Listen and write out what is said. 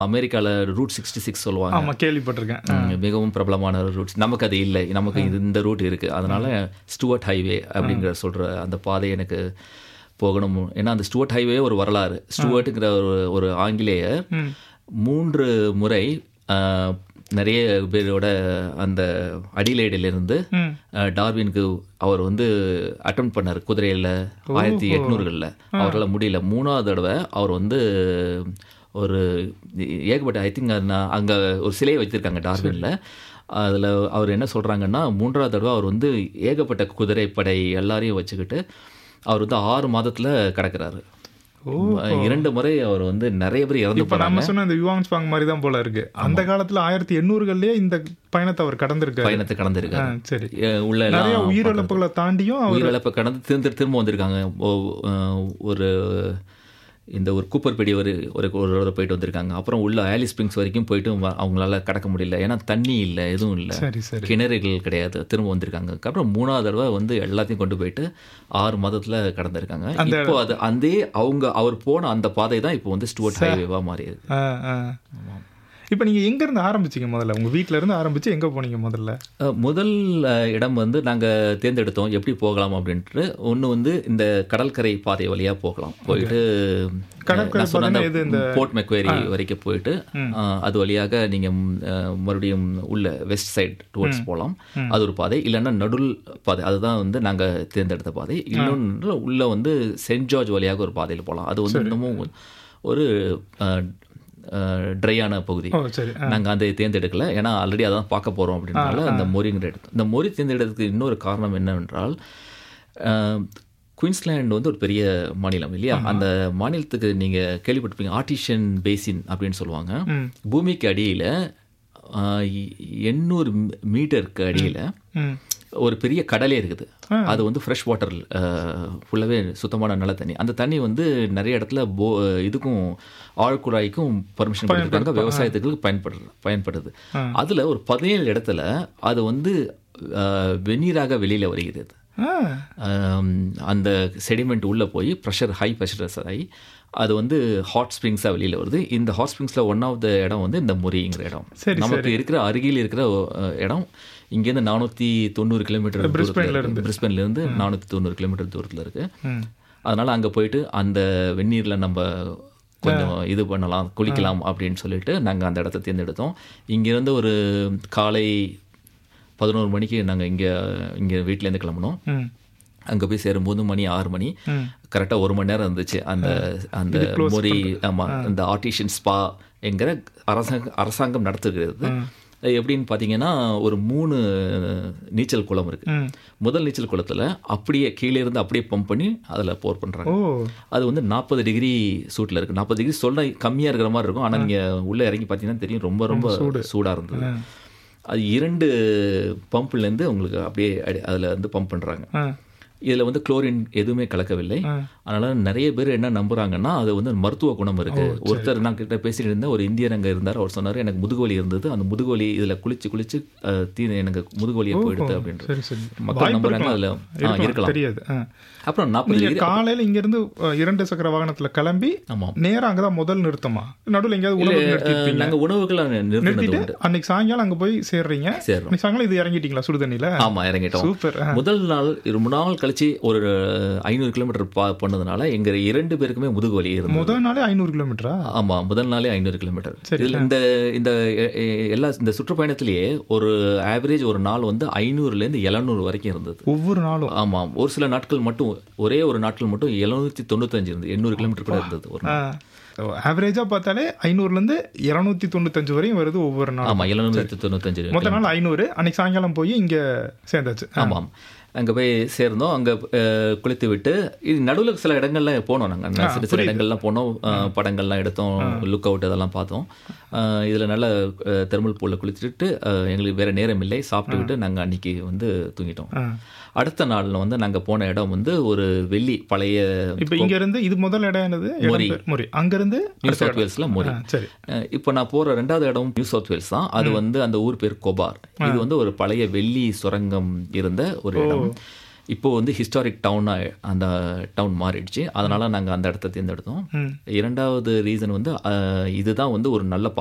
அமெரிக்கால route sixty six சொல்லுவாங்க ஆமா கேள்விப்பட்டிருக்கேன் ம், மிகவும் பிரபலமான ரூட்ஸ் நமக்கு அது இல்லை நமக்கு இது இந்த ரூட் இருக்கு அதனால ஸ்டுவர்ட் ஹைவே அப்படிங்கிற சொல்ற அந்த பாதை எனக்கு போகணும் ஏன்னா அந்த ஸ்டுவர்ட் ஹைவே ஒரு வரலாறு ஸ்டுவர்ட்டுங்கிற ஒரு ஒரு ஆங்கிலேயர் மூன்று முறை ஆஹ், நிறைய பேரோட அந்த அடிலேடிலிருந்து ம். டார்வினுக்கு அவர் வந்து அட்டம் பண்ணார் குதிரையில் ஆயிரத்தி எட்நூறுகளில் அவரால் முடியல மூணாவது தடவை அவர் வந்து ஒரு ஏகப்பட்ட ஐ திங்க் அங்கே ஒரு சிலையை வச்சிருக்காங்க டார்வினில் அதில் அவர் என்ன சொல்கிறாங்கன்னா மூன்றாவது தடவை அவர் வந்து ஏகப்பட்ட குதிரைப்படை எல்லாரையும் வச்சுக்கிட்டு அவர் வந்து ஆறு மாதத்தில் கிடக்கிறாரு இரண்டு முறை அவர் வந்து நிறைய பேர் இறந்து இப்ப போனாங்க நம்ம சொன்ன இந்த யுவாங் ஸ்பாங் மாதிரி தான் போல இருக்கு அந்த காலத்துல ஆயிரத்தி எண்ணூறுகள்லயே இந்த பயணத்தை அவர் கடந்திருக்காரு பயணத்தை கடந்திருக்காரு ஆ, சரி அஹ் உள்ள நிறைய எல்லாம் உயிரிழப்புகளை தாண்டியும் அவர் உயிரிழப்பை கடந்து திரும்ப திரும்ப வந்திருக்காங்க ஓ- அஹ் ஒரு இந்த ஒரு கூப்பர்படி ஒரு ஒரு ஒரு தடவை போயிட்டு வந்திருக்காங்க அப்புறம் உள்ள ஆலிஸ் ஸ்ப்ரிங்ஸ் வரைக்கும் போயிட்டு வ- அவங்களால கடக்க முடியல ஏன்னா தண்ணி இல்லை எதுவும் இல்லை சரி சரி கிணறுகள் கிடையாது திரும்ப வந்திருக்காங்க அப்புறம் மூணாவது தடவை வந்து எல்லாத்தையும் கொண்டு போயிட்டு ஆறு மாதத்துல கடந்திருக்காங்க இப்போ அது அந்த அவங்க அவர் போன அந்த பாதை தான் இப்போ வந்து ஸ்டுவர்ட் ஹைவேவா மாறி இருக்கு ஆ, ஆ. இப்ப நீங்க எங்க இருந்து ஆரம்பிச்சீங்க முதல்ல உங்க வீட்ல இருந்து ஆரம்பிச்சு எங்க போனீங்க முதல்ல அஹ் முதல் அஹ், இடம் வந்து நாங்கள் தேர்ந்தெடுத்தோம் எப்படி போகலாம் அப்படின்ட்டு ஒன்று வந்து இந்த கடற்கரை பாதை வழியாக போகலாம் போயிட்டு கடற்கரை நான் சொன்ன பாதைன்னா எது அந்த போர்ட் மெக்வேரி வரைக்கும் போயிட்டு அஹ், அது வழியாக நீங்கள் மறுபடியும் உள்ள வெஸ்ட் சைட் டுவர்ட்ஸ் போகலாம் அது ஒரு பாதை இல்லைன்னா நடுல் பாதை அதுதான் வந்து நாங்கள் தேர்ந்தெடுத்த பாதை இன்னொன்று உள்ள வந்து சென்ட் ஜார்ஜ் வழியாக ஒரு பாதையில் போகலாம் அது வந்து இன்னமும் ஒரு ட்ரையான பகுதி ஓ சரி ஆ. நாங்கள் அதை தேர்ந்தெடுக்கல ஏன்னா ஆல்ரெடி அதான் பார்க்க போகிறோம் அப்படின்றனால அந்த மொரிங்கிற எடுத்தோம் இந்த மொரி தேர்ந்தெடுக்கிறதுக்கு இன்னொரு காரணம் என்னவென்றால் அஹ், குயின்ஸ்லாண்ட் வந்து ஒரு பெரிய மாநிலம் இல்லையா அந்த மாநிலத்துக்கு நீங்கள் கேள்விப்பட்டிருப்பீங்க ஆர்டிஷியன் பேசின் அப்படின்னு சொல்லுவாங்க பூமிக்கு அடியில் எண்ணூறு மீட்டருக்கு அடியில் ம். ஒரு பெரிய கடலே இருக்குது அது வந்து ஃப்ரெஷ் வாட்டர் ஃபுல்லாகவே சுத்தமான நல்ல தண்ணி அந்த தண்ணி வந்து நிறைய இடத்துல போ இதுக்கும் ஆழ்குழாய்க்கும் பர்மிஷன் கொடுத்துருக்காங்க விவசாயத்துக்கு பயன்படுது பயன்படுது அதில் ஒரு பதினேழு இடத்துல அது வந்து அஹ், வெந்நீராக வெளியில் வருகிறது ஆ. ஆம், அந்த செடிமெண்ட் உள்ளே போய் ப்ரெஷர் ஹை ப்ரெஷரஸ் ஆகி அது வந்து ஹாட் ஸ்ப்ரிங்ஸாக வெளியில் வருது இந்த ஹாட் ஸ்ப்ரிங்ஸில் ஒன் ஆஃப் த இடம் வந்து இந்த முறிங்கிற இடம் சரி, நமக்கு இருக்கிற அருகில் இருக்கிற அஹ், இடம் இங்கேருந்து நானூற்றி தொண்ணூறு கிலோமீட்டர் பிரிஸ்பேன்ல இருந்து. பிரிஸ்பேன்லேருந்து நானூற்றி தொண்ணூறு கிலோமீட்டர் தூரத்தில் இருக்குது ம். அதனால் அங்கே போயிட்டு அந்த வெந்நீரில் நம்ம கொஞ்சம் இது பண்ணலாம் குளிக்கலாம் அப்படின்னு சொல்லிட்டு நாங்கள் அந்த இடத்த தேர்ந்தெடுத்தோம் இங்கேருந்து ஒரு காலை பதினோரு மணிக்கு நாங்கள் இங்கே இங்கே வீட்டிலேருந்து கிளம்புனோம் ம். அங்கே போய் சேரும்போது மணி ஆறு மணி ம். கரெக்டாக ஒரு மணி நேரம் இருந்துச்சு அந்த அந்த மொரி ஆமாம் இந்த ஆர்டிஷியன் ஸ்பா என்கிற அரசாங்க அரசாங்கம் நடத்துகிறது அது எப்படின்னு பார்த்தீங்கன்னா ஒரு மூணு நீச்சல் குளம் இருக்கு ம். முதல் நீச்சல் குளத்தில் அப்படியே கீழே இருந்து அப்படியே பம்ப் பண்ணி அதில் போர் பண்ணுறாங்க ஓ அது வந்து நாற்பது டிகிரி சூட்டில் இருக்குது நாற்பது டிகிரி சொல்ல கம்மியாக இருக்கிற மாதிரி இருக்கும் ஆனால் நீங்கள் உள்ளே இறங்கி பார்த்தீங்கன்னா தெரியும் ரொம்ப ரொம்ப சூடாக இருந்தது அது இரண்டு பம்ப்லேருந்து உங்களுக்கு அப்படியே அதில் வந்து பம்ப் பண்ணுறாங்க ஆ. இதில் வந்து குளோரின் எதுவுமே கலக்கவில்லை அதனால் நிறைய பேர் என்ன நம்புறாங்கன்னா அது வந்து மருத்துவ குணம் இருக்கு ஒருத்தர் நான் கிட்ட பேசிட்டு இருந்தேன் ஒரு இந்தியர் அங்கே இருந்தார் அவர் சொன்னார் எனக்கு முதுகுவலி இருந்தது அந்த முதுகுவலி இதில் குளிச்சு குளிச்சு அஹ், தீ எனக்கு முதுகுவலியை போயிடுது அப்படின்றது சரி சரி மக்கள் வாய்ப்பு நம்புறாங்க அதில் இருக்கலாம். இருக்கலாம் தெரியாது ஆ. அப்புறம் நாற்பது நீங்க டிகிரி காலையில இங்க இருந்து அஹ், இரண்டு சக்கர வாகனத்துல கிளம்பி ஆமாம் நேரா அங்கதான் முதல் நிறுத்தமா நடுவுல எங்கேயாவது உணவு நிறுத்திருப்பீங்க நாங்கள் உணவுகளை நிறுத்தினது நிறுத்திட்டு உண்டு அன்னைக்கு சாயங்காலம் அங்க போய் சேர்றீங்க சேர்றோம் அன்னைக்கு சாயங்காலம் இது இறங்கிட்டீங்களா சுடுதண்ணில ஆமாம் இறங்கிட்டோம் சூப்பர் ஆ. முதல் நாள் ரொம்ப நாள் கழிச்சு ஒரு ஐநூறு கிலோமீட்டர் பா பண்ணதுனால எங்க இரண்டு பேருக்குமே முதுகு வலி இருந்தது முதல் நாளே ஐநூறு கிலோமீட்டரா ஆமா முதல் நாளே ஐநூறு கிலோமீட்டர் இதுல இந்த இந்த எ- எ- எல்லா இந்த சுற்றுப்பயணத்திலேயே ஒரு ஆவரேஜ் ஒரு நாள் வந்து ஐநூறுல இருந்து எழுநூறு வரைக்கும் இருந்தது ஒவ்வொரு நாளும் ஆமாம் ஒரு சில நாட்கள் மட்டும் ஒரே ஒரு நாட்கள் மட்டும் எழுநூத்தி தொண்ணூத்தஞ்சு இருந்தது எண்ணூறு கிலோமீட்டர் கூட இருந்தது ஒரு நாள். ஆவரேஜா பார்த்தாலே ஐநூறுல இருந்து இருநூத்தி தொண்ணூத்தஞ்சு வரையும் வருது ஒவ்வொரு நாளும் ஆமா எழுநூத்தி தொண்ணூத்தஞ்சு மொத்த நாள் ஐநூறு அன்னைக்கு சாயங்காலம் போய் இங்க சேர்ந்தாச்சு ஆமாம் அங்கே போய் சேர்ந்தோம் அங்கே குளித்து விட்டு இது நடுவில் சில இடங்கள்ல போனோம் நாங்கள் சில சில இடங்கள்லாம் போனோம் அஹ், படங்கள்லாம் எடுத்தோம் லுக் அவுட் இதெல்லாம் பார்த்தோம் இதில் நல்ல தெர்மல் பூலில் குளிச்சுட்டு அஹ், எங்களுக்கு வேற நேரம் இல்லை சாப்பிட்டுக்கிட்டு நாங்கள் அன்னைக்கு வந்து தூங்கிட்டோம் ஆ. அடுத்த நாளில் வந்து நாங்கள் போன இடம் வந்து ஒரு வெள்ளி பழைய இப்ப இங்க இருந்து இது முதல் இடம் என்னது இடம் மொரி. பேர் மொரி அங்க இருந்து நியூ சவுத் வேல்ஸில் மொரி ஆ, சரி அஹ் இப்போ நான் போற ரெண்டாவது இடம் நியூ சவுத் வேல்ஸ் தான் அது வந்து அந்த ஊர் பேர் கொபார் இது வந்து ஒரு பழைய வெள்ளி சுரங்கம் இருந்த ஒரு இடம் இப்போ வந்து ஹிஸ்டாரிக் டவுனாக அந்த டவுன் மாறிடுச்சு அதனால் நாங்கள் அந்த இடத்த தேர்ந்தெடுத்தோம் ம் இரண்டாவது ரீசன் வந்து அஹ், இதுதான் வந்து ஒரு நல்ல